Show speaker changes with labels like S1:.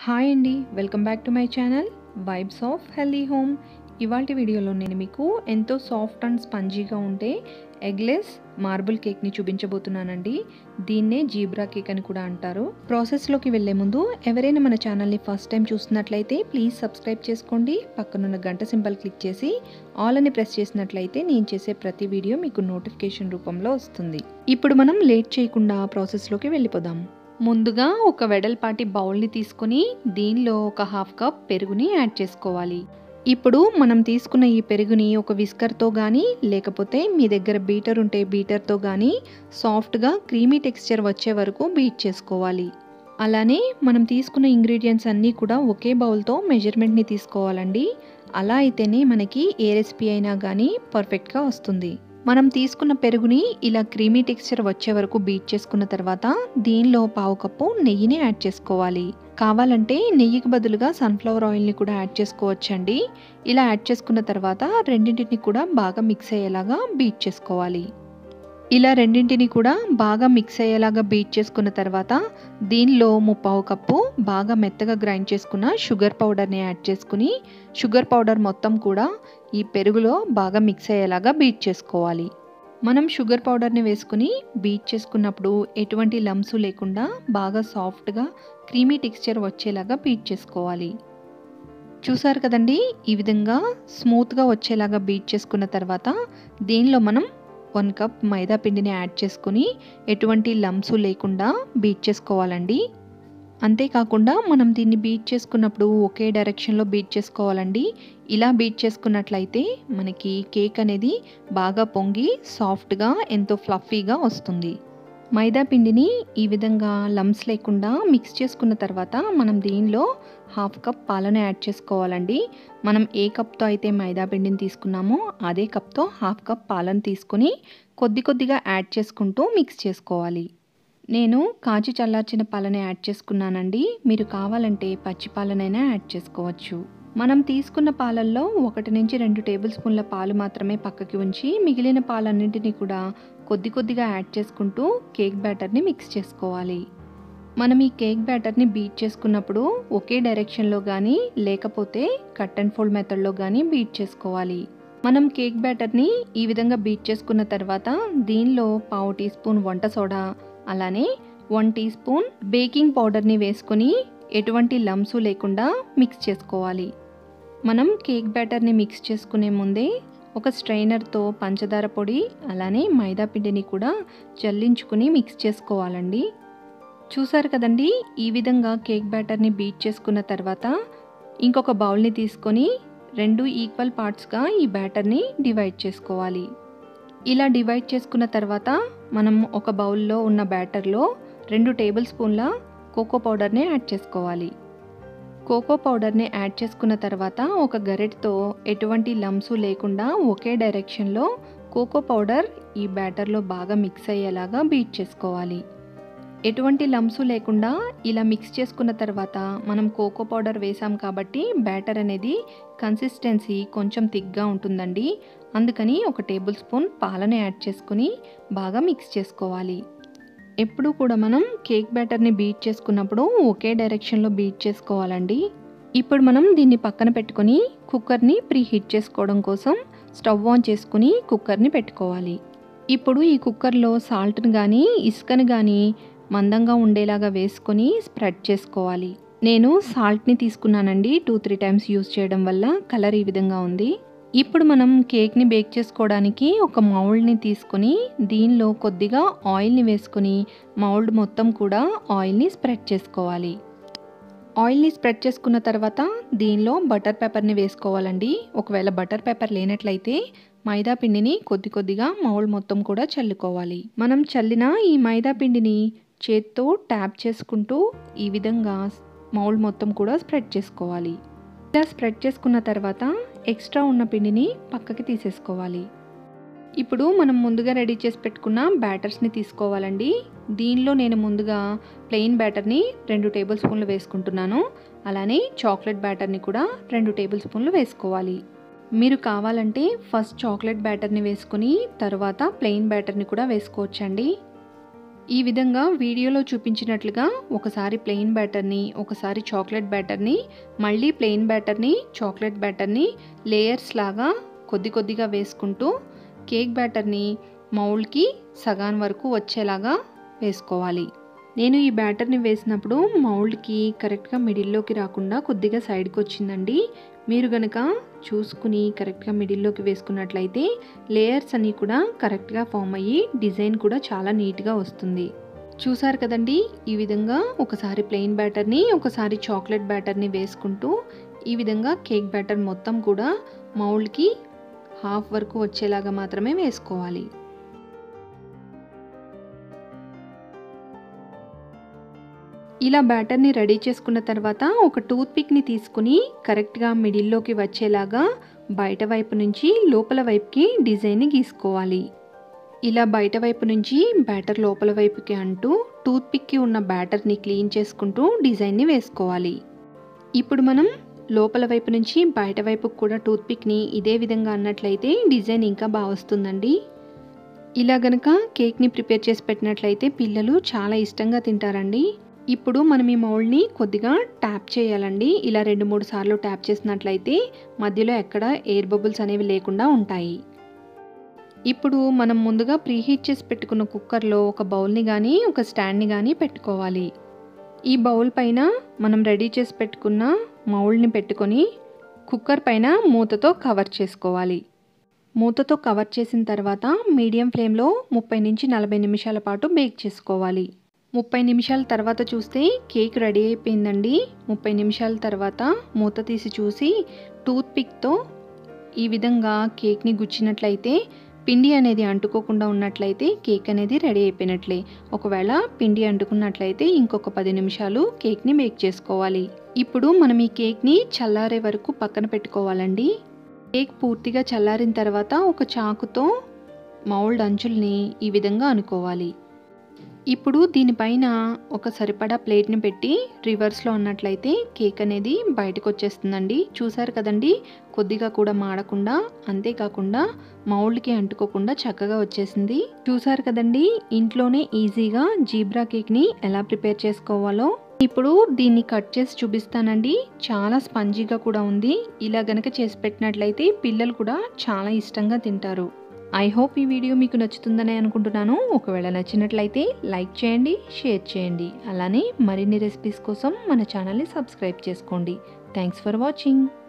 S1: hi అండి welcome back to my channel vibes of healthy home ఇవాళ వీడియోలో నేను మీకు ఎంతో సాఫ్ట్ అండ్ స్పంజీగా ఉంటే ఎగ్లెస్ మార్బుల్ కేక్ని చూపించబోతున్నానండి దీన్నే జీబ్రా కేక్ అని కూడా అంటారు ప్రాసెస్లోకి వెళ్ళే ముందు ఎవరైనా మన ఛానల్ని ఫస్ట్ టైం చూస్తున్నట్లయితే ప్లీజ్ సబ్స్క్రైబ్ చేసుకోండి పక్కనున్న గంట సింబల్ క్లిక్ చేసి ఆల్ అని ప్రెస్ చేసినట్లయితే నేను చేసే ప్రతి వీడియో మీకు నోటిఫికేషన్ రూపంలో వస్తుంది ఇప్పుడు మనం లేట్ చేయకుండా ప్రాసెస్లోకి వెళ్ళిపోదాం ముందుగా ఒక వెడల్పాటి బౌల్ని తీసుకొని దీనిలో ఒక హాఫ్ కప్ పెరుగుని యాడ్ చేసుకోవాలి ఇప్పుడు మనం తీసుకున్న ఈ పెరుగుని ఒక విస్కర్తో కానీ లేకపోతే మీ దగ్గర బీటర్ ఉంటే బీటర్తో కానీ సాఫ్ట్గా క్రీమీ టెక్స్చర్ వచ్చే వరకు బీట్ చేసుకోవాలి అలానే మనం తీసుకున్న ఇంగ్రీడియంట్స్ అన్నీ కూడా ఒకే బౌల్తో మెజర్మెంట్ని తీసుకోవాలండి అలా అయితేనే మనకి ఏ రెసిపీ అయినా కానీ పర్ఫెక్ట్గా వస్తుంది మనం తీసుకున్న పెరుగుని ఇలా క్రీమీ టెక్స్చర్ వచ్చే వరకు బీట్ చేసుకున్న తర్వాత దీనిలో పావు కప్పు నెయ్యిని యాడ్ చేసుకోవాలి కావాలంటే నెయ్యికి బదులుగా సన్ఫ్లవర్ ఆయిల్ని కూడా యాడ్ చేసుకోవచ్చండి ఇలా యాడ్ చేసుకున్న తర్వాత రెండింటిని కూడా బాగా మిక్స్ అయ్యేలాగా బీట్ చేసుకోవాలి ఇలా రెండింటిని కూడా బాగా మిక్స్ అయ్యేలాగా బీట్ చేసుకున్న తర్వాత దీనిలో ముప్పావు కప్పు బాగా మెత్తగా గ్రైండ్ చేసుకున్న షుగర్ పౌడర్ని యాడ్ చేసుకుని షుగర్ పౌడర్ మొత్తం కూడా ఈ పెరుగులో బాగా మిక్స్ అయ్యేలాగా బీట్ చేసుకోవాలి మనం షుగర్ పౌడర్ని వేసుకుని బీట్ చేసుకున్నప్పుడు ఎటువంటి లంప్స్ లేకుండా బాగా సాఫ్ట్గా క్రీమీ టెక్స్చర్ వచ్చేలాగా బీట్ చేసుకోవాలి చూసారు కదండి ఈ విధంగా స్మూత్గా వచ్చేలాగా బీట్ చేసుకున్న తర్వాత దీనిలో మనం వన్ కప్ మైదా పిండిని యాడ్ చేసుకుని ఎటువంటి లంప్స్ లేకుండా బీట్ చేసుకోవాలండి అంతేకాకుండా మనం దీన్ని బీట్ చేసుకున్నప్పుడు ఒకే డైరెక్షన్లో బీట్ చేసుకోవాలండి ఇలా బీట్ చేసుకున్నట్లయితే మనకి కేక్ అనేది బాగా పొంగి సాఫ్ట్గా ఎంతో ఫ్లఫీగా వస్తుంది మైదా పిండిని ఈ విధంగా లమ్స్ లేకుండా మిక్స్ చేసుకున్న తర్వాత మనం దీనిలో హాఫ్ కప్ పాలను యాడ్ చేసుకోవాలండి మనం ఏ కప్తో అయితే మైదా పిండిని తీసుకున్నామో అదే కప్తో హాఫ్ కప్ పాలను తీసుకొని కొద్ది కొద్దిగా యాడ్ చేసుకుంటూ మిక్స్ చేసుకోవాలి నేను కాచి చల్లార్చిన పాలని యాడ్ చేసుకున్నానండి మీరు కావాలంటే పచ్చి పాలనైనా యాడ్ చేసుకోవచ్చు మనం తీసుకున్న పాలల్లో ఒకటి నుంచి రెండు టేబుల్ స్పూన్ల పాలు మాత్రమే పక్కకి ఉంచి మిగిలిన పాలన్నింటినీ కూడా కొద్ది కొద్దిగా యాడ్ చేసుకుంటూ కేక్ బ్యాటర్ని మిక్స్ చేసుకోవాలి మనం ఈ కేక్ బ్యాటర్ని బీట్ చేసుకున్నప్పుడు ఒకే డైరెక్షన్లో కానీ లేకపోతే కట్ అండ్ ఫోల్డ్ మెథడ్లో కానీ బీట్ చేసుకోవాలి మనం కేక్ బ్యాటర్ని ఈ విధంగా బీట్ చేసుకున్న తర్వాత దీనిలో పావు టీ స్పూన్ వంట సోడా అలానే వన్ టీ స్పూన్ బేకింగ్ పౌడర్ని వేసుకొని ఎటువంటి లంప్స్ లేకుండా మిక్స్ చేసుకోవాలి మనం కేక్ బ్యాటర్ని మిక్స్ చేసుకునే ముందే ఒక స్ట్రైనర్తో పంచదార పొడి అలానే మైదా పిండిని కూడా జల్లించుకుని మిక్స్ చేసుకోవాలండి చూసారు కదండి ఈ విధంగా కేక్ బ్యాటర్ని బీట్ చేసుకున్న తర్వాత ఇంకొక బౌల్ని తీసుకొని రెండు ఈక్వల్ పార్ట్స్గా ఈ బ్యాటర్ని డివైడ్ చేసుకోవాలి ఇలా డివైడ్ చేసుకున్న తర్వాత మనం ఒక బౌల్లో ఉన్న బ్యాటర్లో రెండు టేబుల్ స్పూన్ల కోకో పౌడర్ని యాడ్ చేసుకోవాలి కోకో పౌడర్ని యాడ్ చేసుకున్న తర్వాత ఒక గరిటతో ఎటువంటి లంప్స్ లేకుండా ఒకే డైరెక్షన్లో కోకో పౌడర్ ఈ బ్యాటర్లో బాగా మిక్స్ అయ్యేలాగా బీట్ చేసుకోవాలి ఎటువంటి లంప్స్ లేకుండా ఇలా మిక్స్ చేసుకున్న తర్వాత మనం కోకో పౌడర్ వేసాం కాబట్టి బ్యాటర్ అనేది కన్సిస్టెన్సీ కొంచెం థిక్గా ఉంటుందండి అందుకని ఒక టేబుల్ స్పూన్ పాలను యాడ్ చేసుకుని బాగా మిక్స్ చేసుకోవాలి ఎప్పుడు కూడా మనం కేక్ బ్యాటర్ని బీట్ చేసుకున్నప్పుడు ఒకే డైరెక్షన్లో బీట్ చేసుకోవాలండి ఇప్పుడు మనం దీన్ని పక్కన పెట్టుకొని కుక్కర్ని ప్రీ హీట్ చేసుకోవడం కోసం స్టవ్ ఆన్ చేసుకుని కుక్కర్ని పెట్టుకోవాలి ఇప్పుడు ఈ కుక్కర్లో సాల్ట్ని కానీ ఇసుకని కానీ మందంగా ఉండేలాగా వేసుకొని స్ప్రెడ్ చేసుకోవాలి నేను సాల్ట్ని తీసుకున్నానండి టూ త్రీ టైమ్స్ యూస్ చేయడం వల్ల కలర్ ఈ విధంగా ఉంది ఇప్పుడు మనం కేక్ని బేక్ చేసుకోవడానికి ఒక మౌల్డ్ని తీసుకొని దీనిలో కొద్దిగా ఆయిల్ని వేసుకొని మౌల్డ్ మొత్తం కూడా ఆయిల్ని స్ప్రెడ్ చేసుకోవాలి ఆయిల్ని స్ప్రెడ్ చేసుకున్న తర్వాత దీనిలో బటర్ పేపర్ని వేసుకోవాలండి ఒకవేళ బటర్ పేపర్ లేనట్లయితే మైదా పిండిని కొద్ది కొద్దిగా మౌల్డ్ మొత్తం కూడా చల్లుకోవాలి మనం చల్లిన ఈ మైదా పిండిని చేత్తో ట్యాప్ చేసుకుంటూ ఈ విధంగా మౌల్డ్ మొత్తం కూడా స్ప్రెడ్ చేసుకోవాలి ఇలా స్ప్రెడ్ చేసుకున్న తర్వాత ఎక్స్ట్రా ఉన్న పిండిని పక్కకి తీసేసుకోవాలి ఇప్పుడు మనం ముందుగా రెడీ చేసి పెట్టుకున్న బ్యాటర్స్ని తీసుకోవాలండి దీనిలో నేను ముందుగా ప్లెయిన్ బ్యాటర్ని రెండు టేబుల్ స్పూన్లు వేసుకుంటున్నాను అలానే చాక్లెట్ బ్యాటర్ని కూడా రెండు టేబుల్ స్పూన్లు వేసుకోవాలి మీరు కావాలంటే ఫస్ట్ చాక్లెట్ బ్యాటర్ని వేసుకుని తర్వాత ప్లెయిన్ బ్యాటర్ని కూడా వేసుకోవచ్చండి ఈ విధంగా వీడియోలో చూపించినట్లుగా ఒకసారి ప్లెయిన్ బ్యాటర్ని ఒకసారి చాక్లెట్ బ్యాటర్ని మళ్ళీ ప్లెయిన్ బ్యాటర్ని చాక్లెట్ బ్యాటర్ని లేయర్స్ లాగా కొద్ది కొద్దిగా వేసుకుంటూ కేక్ బ్యాటర్ని మౌల్డ్కి సగాన్ వరకు వచ్చేలాగా వేసుకోవాలి నేను ఈ బ్యాటర్ని వేసినప్పుడు మౌల్డ్కి కరెక్ట్గా మిడిల్లోకి రాకుండా కొద్దిగా సైడ్కి వచ్చిందండి మీరు గనక చూసుకుని కరెక్ట్గా మిడిల్లోకి వేసుకున్నట్లయితే లేయర్స్ అన్నీ కూడా కరెక్ట్గా ఫామ్ అయ్యి డిజైన్ కూడా చాలా నీట్గా వస్తుంది చూసారు కదండి ఈ విధంగా ఒకసారి ప్లెయిన్ బ్యాటర్ని ఒకసారి చాక్లెట్ బ్యాటర్ని వేసుకుంటూ ఈ విధంగా కేక్ బ్యాటర్ మొత్తం కూడా మౌల్డ్కి హాఫ్ వరకు వచ్చేలాగా మాత్రమే వేసుకోవాలి ఇలా బ్యాటర్ని రెడీ చేసుకున్న తర్వాత ఒక టూత్ పిక్ని తీసుకుని కరెక్ట్గా మిడిల్లోకి వచ్చేలాగా బయట వైపు నుంచి లోపల వైపుకి డిజైన్ని గీసుకోవాలి ఇలా బయట వైపు నుంచి బ్యాటర్ లోపల వైపుకి అంటూ టూత్ పిక్కి ఉన్న బ్యాటర్ని క్లీన్ చేసుకుంటూ డిజైన్ని వేసుకోవాలి ఇప్పుడు మనం లోపల వైపు నుంచి బయట వైపు కూడా టూత్ పిక్ని ఇదే విధంగా అన్నట్లయితే డిజైన్ ఇంకా బాగా వస్తుందండి ఇలా గనక కేక్ని ప్రిపేర్ చేసి పెట్టినట్లయితే పిల్లలు చాలా ఇష్టంగా తింటారండి ఇప్పుడు మనం ఈ మౌల్డ్ని కొద్దిగా ట్యాప్ చేయాలండి ఇలా రెండు మూడు సార్లు ట్యాప్ చేసినట్లయితే మధ్యలో ఎక్కడ ఎయిర్ బబుల్స్ అనేవి లేకుండా ఉంటాయి ఇప్పుడు మనం ముందుగా ప్రీహీట్ చేసి పెట్టుకున్న కుక్కర్లో ఒక బౌల్ని కానీ ఒక స్టాండ్ని కానీ పెట్టుకోవాలి ఈ బౌల్ పైన మనం రెడీ చేసి పెట్టుకున్న మౌల్డ్ని పెట్టుకొని కుక్కర్ పైన మూతతో కవర్ చేసుకోవాలి మూతతో కవర్ చేసిన తర్వాత మీడియం ఫ్లేమ్లో ముప్పై నుంచి నలభై నిమిషాల పాటు బేక్ చేసుకోవాలి ముప్పై నిమిషాల తర్వాత చూస్తే కేక్ రెడీ అయిపోయిందండి ముప్పై నిమిషాల తర్వాత మూత తీసి చూసి టూత్ పిక్తో ఈ విధంగా కేక్ని గుచ్చినట్లయితే పిండి అనేది అంటుకోకుండా ఉన్నట్లయితే కేక్ అనేది రెడీ అయిపోయినట్లే ఒకవేళ పిండి అంటుకున్నట్లయితే ఇంకొక పది నిమిషాలు కేక్ని బేక్ చేసుకోవాలి ఇప్పుడు మనం ఈ కేక్ని చల్లారే వరకు పక్కన పెట్టుకోవాలండి కేక్ పూర్తిగా చల్లారిన తర్వాత ఒక చాకుతో మౌల్డ్ అంచుల్ని ఈ విధంగా అనుకోవాలి ఇప్పుడు దీనిపైన ఒక సరిపడా ప్లేట్ని పెట్టి రివర్స్లో ఉన్నట్లయితే కేక్ అనేది బయటకు వచ్చేస్తుందండి చూసారు కదండి కొద్దిగా కూడా మాడకుండా అంతేకాకుండా మౌల్డ్కి అంటుకోకుండా చక్కగా వచ్చేసింది చూసారు కదండి ఇంట్లోనే ఈజీగా జీబ్రా కేక్ని ఎలా ప్రిపేర్ చేసుకోవాలో ఇప్పుడు దీన్ని కట్ చేసి చూపిస్తానండి చాలా స్పంజీగా కూడా ఉంది ఇలా గనక చేసి పెట్టినట్లయితే పిల్లలు కూడా చాలా ఇష్టంగా తింటారు ఐ హోప్ ఈ వీడియో మీకు నచ్చుతుందని అనుకుంటున్నాను ఒకవేళ నచ్చినట్లయితే లైక్ చేయండి షేర్ చేయండి అలానే మరిన్ని రెసిపీస్ కోసం మన ఛానల్ని సబ్స్క్రైబ్ చేసుకోండి థ్యాంక్స్ ఫర్ వాచింగ్